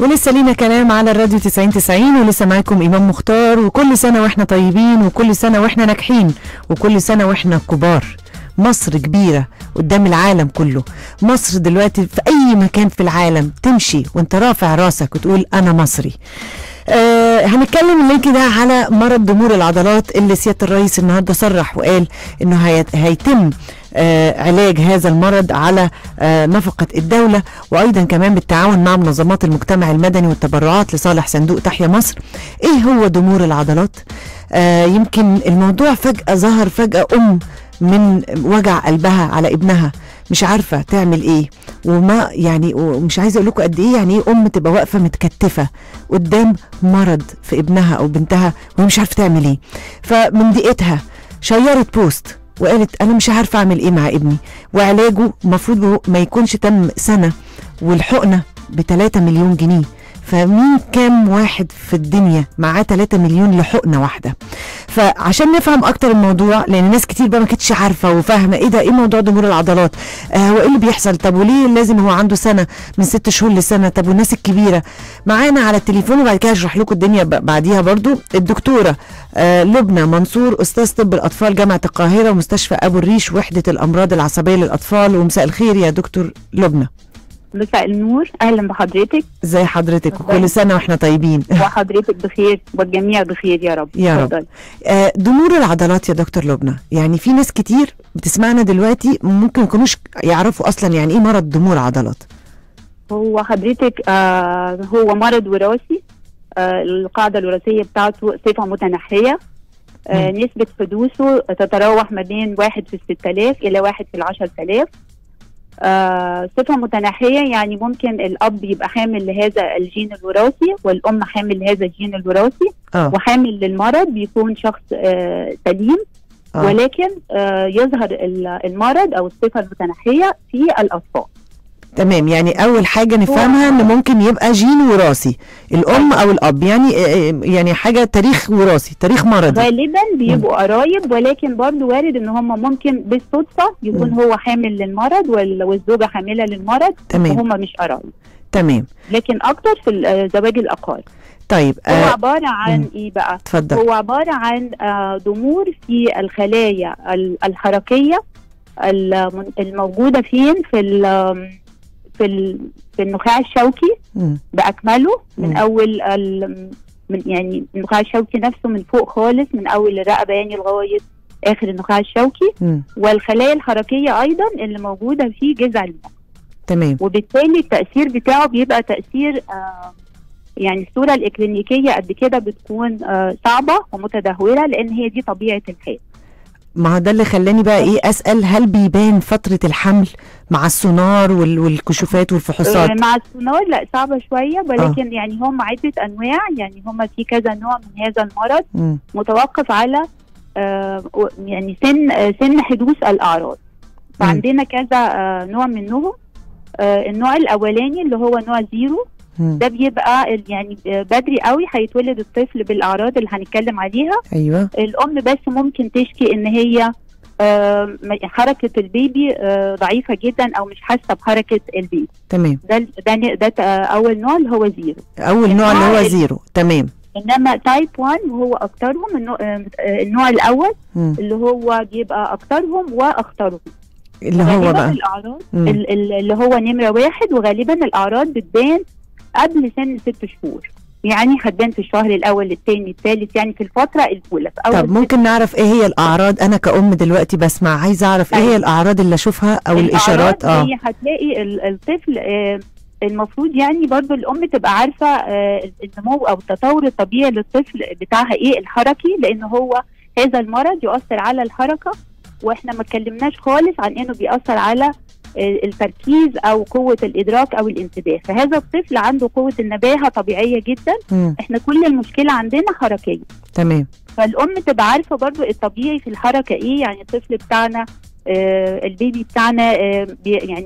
ولسه لينا كلام على الراديو 90 90 ولسه معاكم امام مختار وكل سنه واحنا طيبين وكل سنه واحنا ناجحين وكل سنه واحنا كبار مصر كبيرة قدام العالم كله مصر دلوقتي في أي مكان في العالم تمشي وانت رافع راسك وتقول أنا مصري آه هنتكلم اللينك ده على مرض ضمور العضلات اللي سياده الرئيس النهارده صرح وقال انه هيت- هيتم آه علاج هذا المرض على آه نفقه الدوله وايضا كمان بالتعاون مع منظمات المجتمع المدني والتبرعات لصالح صندوق تحيا مصر. ايه هو ضمور العضلات؟ آه يمكن الموضوع فجاه ظهر فجاه ام من وجع قلبها على ابنها مش عارفه تعمل ايه وما يعني ومش عايزه اقول لكم قد ايه يعني ايه ام تبقى واقفه متكتفه قدام مرض في ابنها او بنتها وهي مش عارفه تعمل ايه فمن دقيقتها شيرت بوست وقالت انا مش عارفه اعمل ايه مع ابني وعلاجه المفروض ما يكونش تم سنه والحقنه ب 3 مليون جنيه فمين كام واحد في الدنيا معاه 3 مليون لحقنه واحده فعشان نفهم اكتر الموضوع لان ناس كتير بقى ما كانتش عارفه وفاهمه ايه ده ايه موضوع ضمور العضلات آه هو ايه اللي بيحصل طب وليه لازم هو عنده سنه من ست شهور لسنه طب والناس الكبيره معانا على التليفون وبعد كده هشرح لكم الدنيا ب- بعديها برضو الدكتوره آه لبنى منصور استاذ طب الاطفال جامعه القاهره ومستشفى ابو الريش وحده الامراض العصبيه للاطفال ومساء الخير يا دكتور لبنى مساء النور اهلا بحضرتك ازي حضرتك ازاي؟ وكل سنه واحنا طيبين وحضرتك بخير والجميع بخير يا رب يا رب. اتفضل. آه، ضمور العضلات يا دكتور لبنى يعني في ناس كتير بتسمعنا دلوقتي ممكن يكونوش يعرفوا اصلا يعني ايه مرض ضمور عضلات هو حضرتك آه هو مرض وراثي آه القاعده الوراثيه بتاعته صفه متنحيه آه نسبه حدوثه تتراوح ما بين واحد في الستة آلاف إلى واحد في العشر آلاف آه صفة متناحية يعني ممكن الأب يبقى حامل لهذا الجين الوراثي والأم حامل لهذا الجين الوراثي اه وحامل للمرض بيكون شخص آه سليم اه ولكن آه يظهر ال- المرض او الصفه المتنحيه في الاطفال تمام يعني اول حاجه نفهمها ان ممكن يبقى جين وراثي الام او الاب يعني آه، يعني حاجه تاريخ وراثي تاريخ مرضي غالبا بيبقوا قرايب ولكن برضو وارد ان هم ممكن بالصدفه يكون مم. هو حامل للمرض وال- والزوجه حامله للمرض تمام وهم مش قرايب تمام لكن اكتر في ال- آه، زواج الاقارب طيب هو آه عباره عن مم. ايه بقى اتفضل هو عباره عن آه، ضمور في الخلايا ال- الحركيه الم- الموجوده فين في ال- في ال- في النخاع الشوكي مم. باكمله من مم. اول ال- من يعني النخاع الشوكي نفسه من فوق خالص من اول الرقبه يعني لغايه اخر النخاع الشوكي مم. والخلايا الحركيه ايضا اللي موجوده في جذع المخ تمام وبالتالي التاثير بتاعه بيبقى تاثير آه يعني الصوره الاكلينيكيه قد كده بتكون آه صعبه ومتدهوره لان هي دي طبيعه الحال ما هو ده اللي خلاني بقى ايه اسال هل بيبان فتره الحمل مع السونار وال- والكشوفات والفحوصات آه، مع السونار لا صعبه شويه ولكن آه. يعني هم عده انواع يعني هم في كذا نوع من هذا المرض مم. متوقف على آه و- يعني سن آه سن حدوث الاعراض فعندنا كذا آه نوع منهم آه النوع الاولاني اللي هو نوع زيرو مم. ده بيبقى ال- يعني آه، بدري قوي هيتولد الطفل بالاعراض اللي هنتكلم عليها ايوه الام بس ممكن تشكي ان هي آه م- حركه البيبي آه ضعيفه جدا او مش حاسه بحركه البيبي تمام ده ده ده, ده اول نوع اللي هو زيرو اول نوع اللي هو النوع ال- زيرو تمام انما تايب 1 وهو اكترهم النوع, آه، النوع الاول مم. اللي هو بيبقى اكترهم واخطرهم اللي هو غالبا بقى الاعراض مم. ال- ال- اللي هو نمره واحد وغالبا الاعراض بتبان قبل سن ست شهور يعني هتبان في الشهر الاول الثاني الثالث يعني في الفتره الاولى في اول طب ممكن نعرف ايه هي الاعراض انا كأم دلوقتي بسمع عايزه اعرف ايه هي أيوة. الاعراض اللي اشوفها او الاشارات اه اه هي هتلاقي ال- الطفل آه، المفروض يعني برضو الام تبقى عارفه آه، النمو او التطور الطبيعي للطفل بتاعها ايه الحركي لان هو هذا المرض يؤثر على الحركه واحنا ما اتكلمناش خالص عن انه بيأثر على آه، التركيز او قوه الادراك او الانتباه فهذا الطفل عنده قوه النباهه طبيعيه جدا مم. احنا كل المشكله عندنا حركيه تمام فالام تبقى عارفه برضو الطبيعي في الحركه ايه يعني الطفل بتاعنا آه البيبي بتاعنا آه بي يعني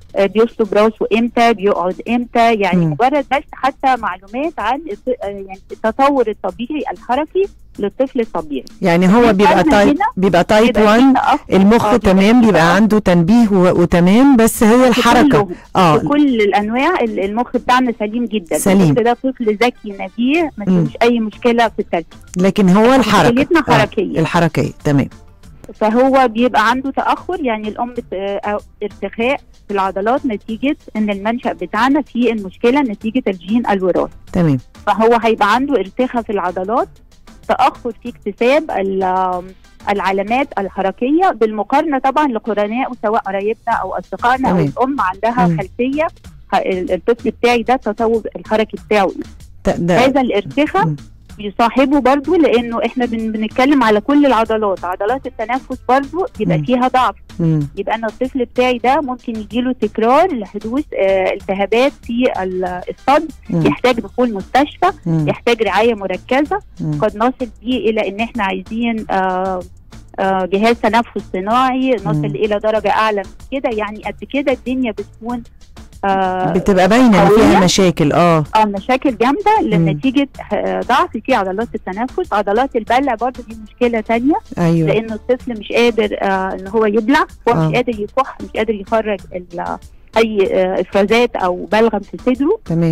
آه، بيصلب راسه امتى بيقعد امتى يعني مم. مجرد بس حتى معلومات عن الط- آه، يعني التطور الطبيعي الحركي للطفل الطبيعي يعني هو إحنا بيبقى هنا تايب بيبقى تايب يبقى 1 في تأخر. المخ آه، تمام في بيبقى تأخر. عنده تنبيه و- وتمام بس هي الحركه كلهم. اه في كل الانواع ال- المخ بتاعنا سليم جدا سليم. الطفل ده طفل ذكي نبيه ما مم. فيهوش اي مشكله في التركيز لكن هو الحركه مشكلتنا آه، حركيه الحركيه تمام فهو بيبقى عنده تاخر يعني الام بت- او ارتخاء في العضلات نتيجه ان المنشا بتاعنا فيه المشكله نتيجه الجين الوراثي تمام فهو هيبقى عنده ارتخاء في العضلات تاخر في اكتساب ال- العلامات الحركيه بالمقارنه طبعا لقرناء سواء قرايبنا او اصدقائنا او تمام. الام عندها مم. خلفيه ه- ال- الطفل بتاعي ده التطور الحركي بتاعه إيه. ت- ده هذا الارتخاء مم. بيصاحبه برضو لانه احنا بن بنتكلم على كل العضلات عضلات التنفس برضو يبقى مم. فيها ضعف مم. يبقى انا الطفل بتاعي ده ممكن يجيله تكرار لحدوث آه، التهابات في ال- الصدر مم. يحتاج دخول مستشفى مم. يحتاج رعايه مركزه مم. قد نصل بيه الى ان احنا عايزين آه، آه، جهاز تنفس صناعي نصل مم. الى درجه اعلى من كده يعني قد كده الدنيا بتكون آه، بتبقى باينه ان فيها قوية. مشاكل اه اه مشاكل جامده مم. لنتيجه آه، ضعف في عضلات التنفس عضلات البلع برضه دي مشكله تانية ايوه لان الطفل مش قادر آه ان هو يبلع هو آه. مش قادر يكح مش قادر يخرج ال- اي آه افرازات او بلغم في صدره تمام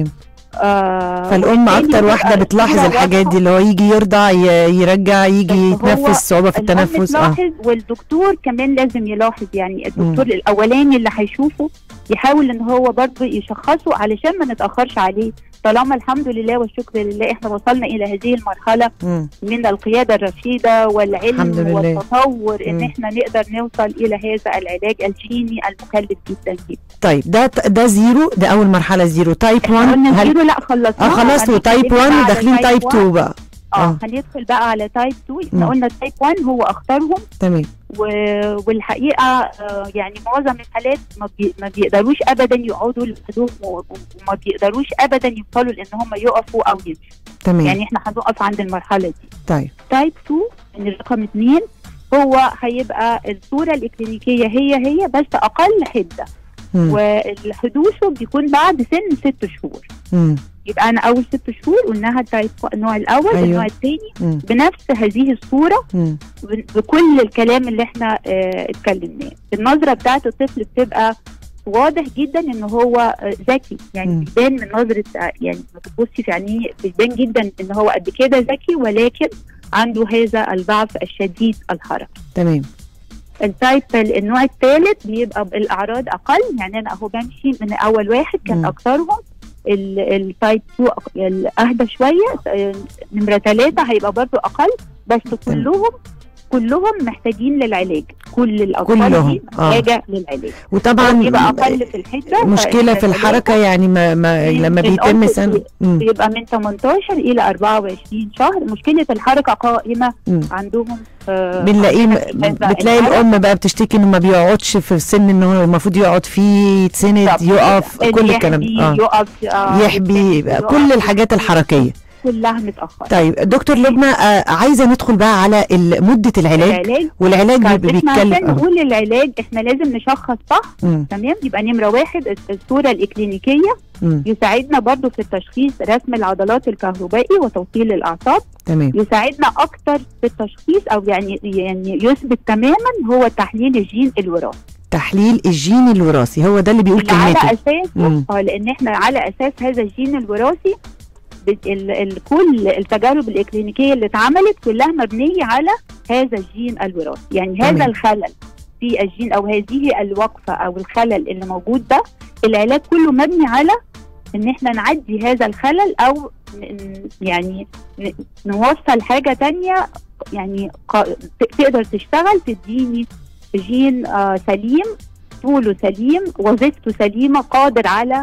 آه فالام وبالتالي اكتر بتبقى واحده بتلاحظ الصورة الحاجات واضحة. دي اللي هو يجي يرضع ي- يرجع يجي بس هو يتنفس صعوبه في الأم التنفس اه تلاحظ والدكتور كمان لازم يلاحظ يعني الدكتور الاولاني اللي هيشوفه يحاول ان هو برضه يشخصه علشان ما نتاخرش عليه طالما الحمد لله والشكر لله احنا وصلنا الى هذه المرحله مم. من القياده الرشيده والعلم الحمد لله. والتطور ان مم. احنا نقدر نوصل الى هذا العلاج الجيني المكلف جدا جدا طيب ده ده زيرو ده اول مرحله زيرو تايب احنا 1 قلنا هل زيرو لا خلصنا اه خلاص وتايب 1 وداخلين تايب 2 بقى اه آه. هندخل بقى على تايب 2 احنا مم. قلنا تايب 1 هو اخطرهم تمام و... والحقيقه آه يعني معظم الحالات ما, بي... ما بيقدروش ابدا يقعدوا لوحدهم و- وما بيقدروش ابدا يوصلوا لان هم يقفوا او يمشوا تمام يعني احنا هنقف عند المرحله دي طيب تايب 2 من رقم 2 هو هيبقى الصوره الاكلينيكيه هي هي بس اقل حده مم. وحدوثه بيكون بعد سن ست شهور مم. يبقى انا اول ست شهور قلناها التايب النوع الاول أيوة. النوع الثاني مم. بنفس هذه الصوره مم. ب- بكل الكلام اللي احنا اه اتكلمناه النظره بتاعت الطفل بتبقى واضح جدا ان هو آه، ذكي يعني مم. بيبان من نظره آه، يعني ما تبصي في عينيه بيبان جدا ان هو قد كده ذكي ولكن عنده هذا الضعف الشديد الحركي تمام التايب النوع الثالث بيبقى الاعراض اقل يعني انا اهو بمشي من اول واحد كان مم. اكثرهم ال- التايب 2 أق- ال- اهدى شويه آه، نمره ثلاثه هيبقى برضو اقل بس كلهم كلهم محتاجين للعلاج كل الاطفال كلهم، دي آه. محتاجه للعلاج وطبعا يبقى اقل في الحده مشكله في الحركه يعني ما, ما من لما بيتم الأنف سن مم. بيبقى من 18 الى 24 شهر مشكله الحركه قائمه مم. عندهم آه، بنلاقيه عندنا في هذا بتلاقي الحالة. الام بقى بتشتكي انه ما بيقعدش في السن ان هو المفروض يقعد فيه يتسند بالظبط. يقف كل اللي الكلام يحبي، ده اه يقف آه، يحبي يقف، كل الحاجات الحركيه كلها متاخره طيب دكتور لبنى آه عايزه ندخل بقى على ال- مدة العلاج العلاج والعلاج طيب بي- احنا بيتكلم عشان اه نقول العلاج احنا لازم نشخص صح مم، تمام يبقى نمره واحد الصوره الاكلينيكيه مم، يساعدنا برضو في التشخيص رسم العضلات الكهربائي وتوصيل الاعصاب تمام يساعدنا اكتر في التشخيص او يعني يعني يثبت تماما هو تحليل الجين الوراثي تحليل الجين الوراثي هو ده اللي بيقول اللي على كلمته اساسه مم. اه لان احنا على اساس هذا الجين الوراثي بت- ال ال كل التجارب الاكلينيكيه اللي اتعملت كلها مبنيه على هذا الجين الوراثي يعني هذا تمام. الخلل في الجين او هذه الوقفه او الخلل اللي موجود ده العلاج كله مبني على ان احنا نعدي هذا الخلل او ن- يعني ن- نوصل حاجه تانية يعني ق- ت- تقدر تشتغل تديني جين آه سليم طوله سليم وظيفته سليمه قادر على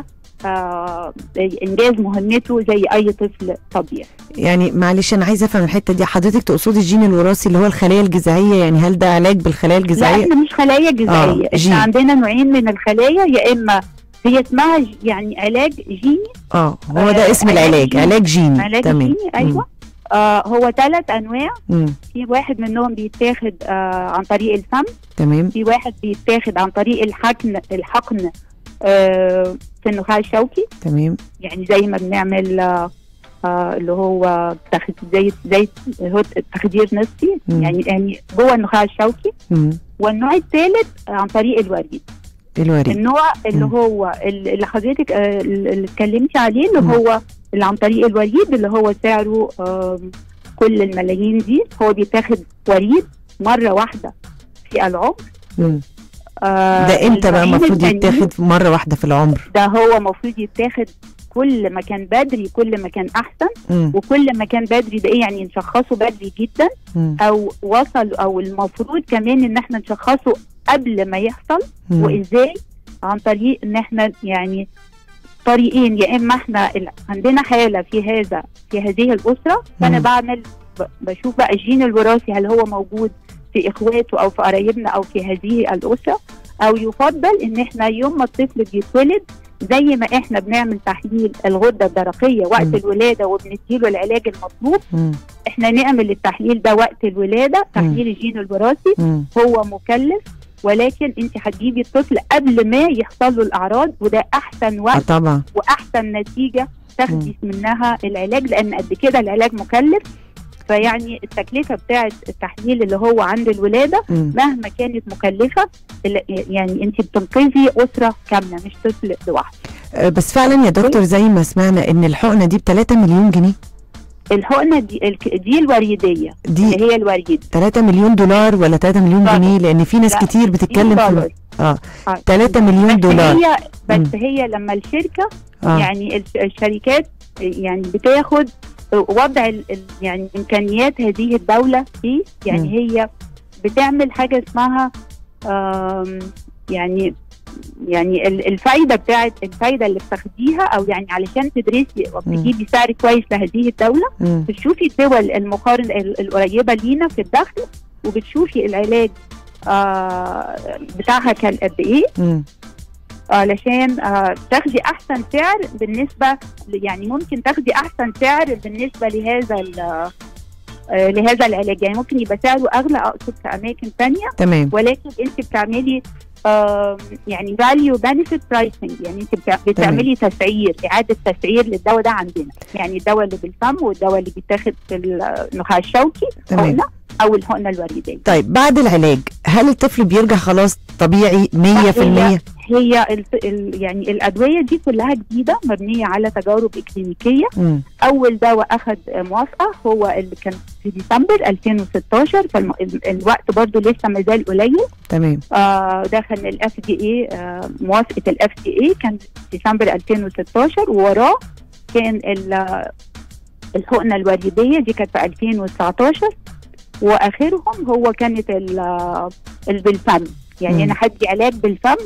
آه انجاز مهمته زي اي طفل طبيعي يعني معلش انا عايزه افهم الحته دي حضرتك تقصدي الجين الوراثي اللي هو الخلايا الجذعيه يعني هل ده علاج بالخلايا لا الجذعيه احنا مش خلايا جذعيه جين. احنا عندنا نوعين من الخلايا يا اما هي اسمها ج- يعني علاج جيني اه هو ده آه، اسم علاج العلاج جيني. علاج جيني علاج تمام جيني ايوه آه هو ثلاث انواع مم. مم. في واحد منهم بيتاخد آه عن طريق الفم تمام في واحد بيتاخد عن طريق الحقن الحقن آه، في النخاع الشوكي تمام يعني زي ما بنعمل آه، آه، اللي هو تخ- زي زي هو تخدير نصفي مم. يعني يعني جوه النخاع الشوكي مم. والنوع الثالث عن طريق الوريد الوريد النوع اللي مم. هو اللي حضرتك آه، اللي اتكلمتي عليه اللي مم. هو اللي عن طريق الوريد اللي هو سعره آم، كل الملايين دي هو بيتاخد وريد مره واحده في العمر مم. آه، ده امتى بقى النوعين المفروض التانيين يتاخد مره واحده في العمر ده هو المفروض يتاخد كل ما كان بدري كل ما كان احسن مم. وكل ما كان بدري ده ايه يعني نشخصه بدري جدا مم. او وصل او المفروض كمان ان احنا نشخصه قبل ما يحصل مم. وازاي عن طريق ان احنا يعني طريقين يا اما احنا ال- عندنا حاله في هذا في هذه الاسره فانا مم. بعمل ب- بشوف بقى الجين الوراثي هل هو موجود في اخواته او في قرايبنا او في هذه الاسره او يفضل ان احنا يوم ما الطفل بيتولد زي ما احنا بنعمل تحليل الغده الدرقيه وقت مم. الولاده وبنديله العلاج المطلوب مم. احنا نعمل التحليل ده وقت الولاده تحليل الجين الوراثي مم. هو مكلف ولكن انت هتجيبي الطفل قبل ما يحصل له الاعراض وده احسن اه وقت طبعا واحسن نتيجه تاخدي منها العلاج لان قد كده العلاج مكلف فيعني التكلفه بتاعه التحليل اللي هو عند الولاده مم. مهما كانت مكلفه ال- يعني انت بتنقذي اسره كامله مش طفل لوحده آه، بس فعلا يا دكتور زي ما سمعنا ان الحقنه دي ب 3 مليون جنيه الحقنه دي الك- دي الوريديه دي اللي هي الوريد 3 مليون دولار ولا 3 مليون دولار. جنيه لان في ناس لا، كتير بتتكلم دولار. في اه آه. 3 مليون بس دولار هي بس مم. هي لما الشركه اه يعني الش- الشركات يعني بتاخد وضع ال- ال- يعني امكانيات هذه الدوله ايه يعني مم. هي بتعمل حاجه اسمها آم، يعني يعني ال- الفايده بتاعت الفايده اللي بتاخديها او يعني علشان تدرسي وبتجيبي سعر كويس لهذه الدوله مم. بتشوفي الدول المقارن ال- القريبه لينا في الدخل وبتشوفي العلاج آه بتاعها كان قد ايه مم. علشان آه تاخدي احسن سعر بالنسبه ل- يعني ممكن تاخدي احسن سعر بالنسبه لهذا ال- آه لهذا العلاج يعني ممكن يبقى سعره اغلى اقصد في اماكن ثانيه تمام ولكن انت بتعملي آم، يعني فاليو بنفيت برايسنج يعني انت بتع- بتعملي تسعير اعاده تسعير للدواء ده عندنا يعني الدواء اللي بالفم والدواء اللي بيتاخد في النخاع الشوكي تمام حقنه او الحقنه الوريديه طيب بعد العلاج هل الطفل بيرجع خلاص طبيعي 100% هي ال ال يعني الادويه دي كلها جديده مبنيه على تجارب اكلينيكيه مم. اول دواء اخذ موافقه هو اللي كان في ديسمبر 2016 فالوقت برضو لسه ما زال قليل تمام آه دخل الاف دي اي موافقه الاف دي اي كان ديسمبر 2016 ووراه كان ال- الحقنه الوريديه دي كانت في 2019 واخرهم هو كانت ال- ال- بالفم يعني مم. انا هدي علاج بالفم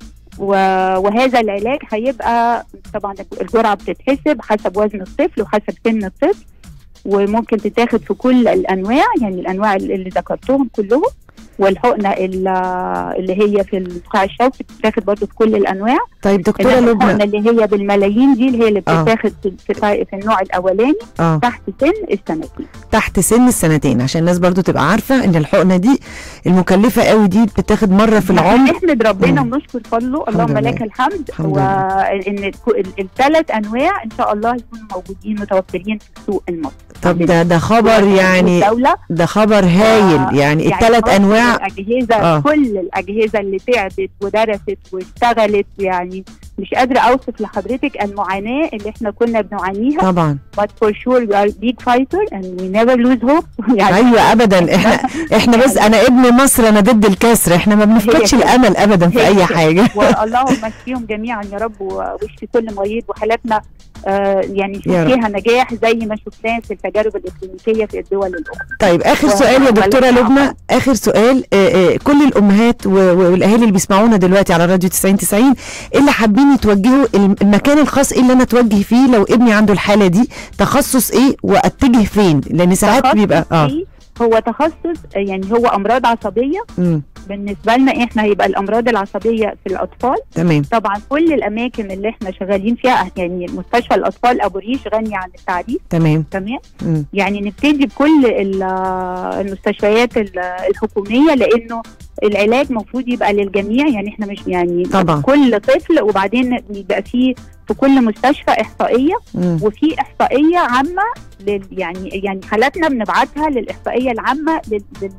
و- وهذا العلاج هيبقى طبعا الجرعه بتتحسب حسب وزن الطفل وحسب سن الطفل وممكن تتاخد في كل الانواع يعني الانواع اللي ذكرتهم كلهم والحقنه ال- اللي هي في القاع الشوكي بتتاخد برضه في كل الانواع طيب دكتوره إنما الحقنه لبنى اللي هي بالملايين دي اللي هي اللي آه. بتتاخد في, في, في النوع الاولاني اه تحت سن السنتين تحت سن السنتين عشان الناس برضو تبقى عارفه ان الحقنه دي المكلفه قوي دي بتاخد مره في العمر نحمد ربنا مم. ونشكر فضله الحمد اللهم لله. لك الحمد الحمد لله. وان الثلاث انواع ان شاء الله يكونوا موجودين متوفرين في السوق المصري طب ده ده خبر يعني الدولة ده خبر هايل يعني الثلاث مصر انواع الاجهزه آه. آه. كل الاجهزه اللي تعبت ودرست واشتغلت يعني مش قادره اوصف لحضرتك المعاناه اللي احنا كنا بنعانيها طبعا but for sure we are big fighter and we never lose hope يعني ايوه ابدا احنا احنا بس انا ابن مصر انا ضد الكسر احنا ما بنفقدش كده. الامل ابدا في هي اي كده. حاجه واللهم يشفيهم جميعا يا رب ويشفي كل مريض وحالاتنا آه يعني يا رب. فيها نجاح زي ما شفناه في التجارب الاكلينيكيه في الدول الاخرى طيب اخر و- سؤال يا دكتوره ولكن لبنى اخر سؤال آه، آه، كل الامهات و- و- والاهالي اللي بيسمعونا دلوقتي على راديو 90 90 اللي حابين يتوجهوا الم- المكان الخاص ايه اللي انا اتوجه فيه لو ابني عنده الحاله دي تخصص ايه واتجه فين لان ساعات تخصص بيبقى اه إيه؟ هو تخصص آه، يعني هو امراض عصبيه مم. بالنسبه لنا احنا هيبقى الامراض العصبيه في الاطفال تمام طبعا كل الاماكن اللي احنا شغالين فيها يعني مستشفى الاطفال ابو ريش غني عن التعريف تمام تمام مم. يعني نبتدي بكل ال- المستشفيات ال- الحكوميه لانه العلاج المفروض يبقى للجميع يعني احنا مش يعني طبعا. كل طفل وبعدين يبقى فيه في كل مستشفى احصائيه مم. وفي احصائيه عامه لل يعني يعني حالاتنا بنبعتها للاحصائيه العامه لل لل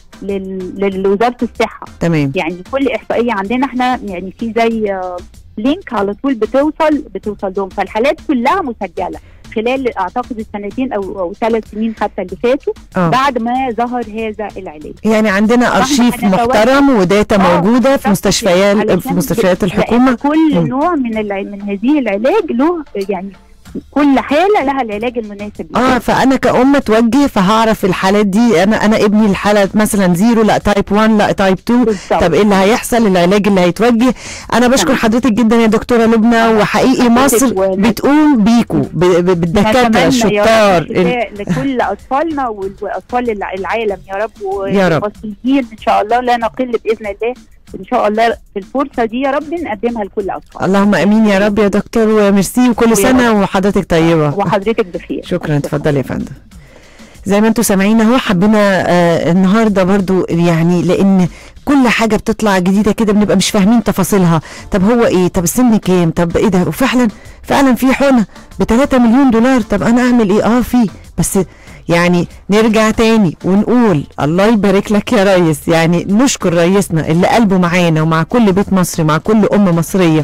لل- لوزاره الصحه تمام يعني كل احصائيه عندنا احنا يعني في زي آه، لينك على طول بتوصل بتوصل لهم فالحالات كلها مسجله خلال اعتقد السنتين او او ثلاث سنين حتى اللي فاتوا اه بعد ما ظهر هذا العلاج يعني عندنا ارشيف هنتوجه- محترم وداتا آه، موجوده في بالظبط مستشفيات كده. في علشان مستشفيات لأن الحكومه كل مم. نوع من الع... من هذه العلاج له يعني كل حاله لها العلاج المناسب لها. اه فانا كأم اتوجه فهعرف الحالات دي انا انا ابني الحاله مثلا زيرو لا تايب 1 لا تايب 2 بالظبط. طب ايه اللي هيحصل العلاج اللي هيتوجه انا بشكر تمام. حضرتك جدا يا دكتوره لبنى وحقيقي حضرتك مصر ونت- بتقوم بيكوا ب- ب- بالدكاتره نتمنى يا الشطار رب الشفاء لكل اطفالنا وال- واطفال الع- العالم يا رب يا رب. والمصريين ان شاء الله لا نقل باذن الله ان شاء الله في الفرصه دي يا رب نقدمها لكل اطفال اللهم امين يا رب يا دكتور وميرسي وكل ويا سنه وحضرتك طيبه وحضرتك بخير شكرا اتفضلي يا فندم زي ما انتم سامعين اهو حبينا آه النهارده برضو يعني لان كل حاجه بتطلع جديده كده بنبقى مش فاهمين تفاصيلها طب هو ايه طب السن كام طب ايه ده وفعلا فعلا في حقنه ب 3 مليون دولار طب انا اعمل ايه اه في بس يعني نرجع تاني ونقول الله يبارك لك يا ريس يعني نشكر رئيسنا اللي قلبه معانا ومع كل بيت مصري مع كل ام مصريه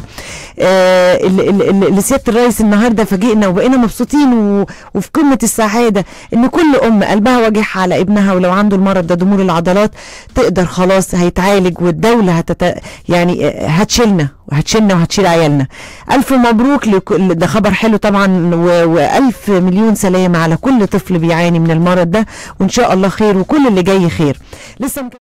آه اللي, اللي, اللي سياده الرئيس النهارده فاجئنا وبقينا مبسوطين و- وفي قمه السعاده ان كل ام قلبها واجعها على ابنها ولو عنده المرض ده ضمور العضلات تقدر خلاص هيتعالج والدوله هتت يعني آه، هتشيلنا وهتشيلنا وهتشيل عيالنا الف مبروك لكل ده خبر حلو طبعا و- والف مليون سلامه على كل طفل بيعاني من المرض ده وان شاء الله خير وكل اللي جاي خير لسه مك...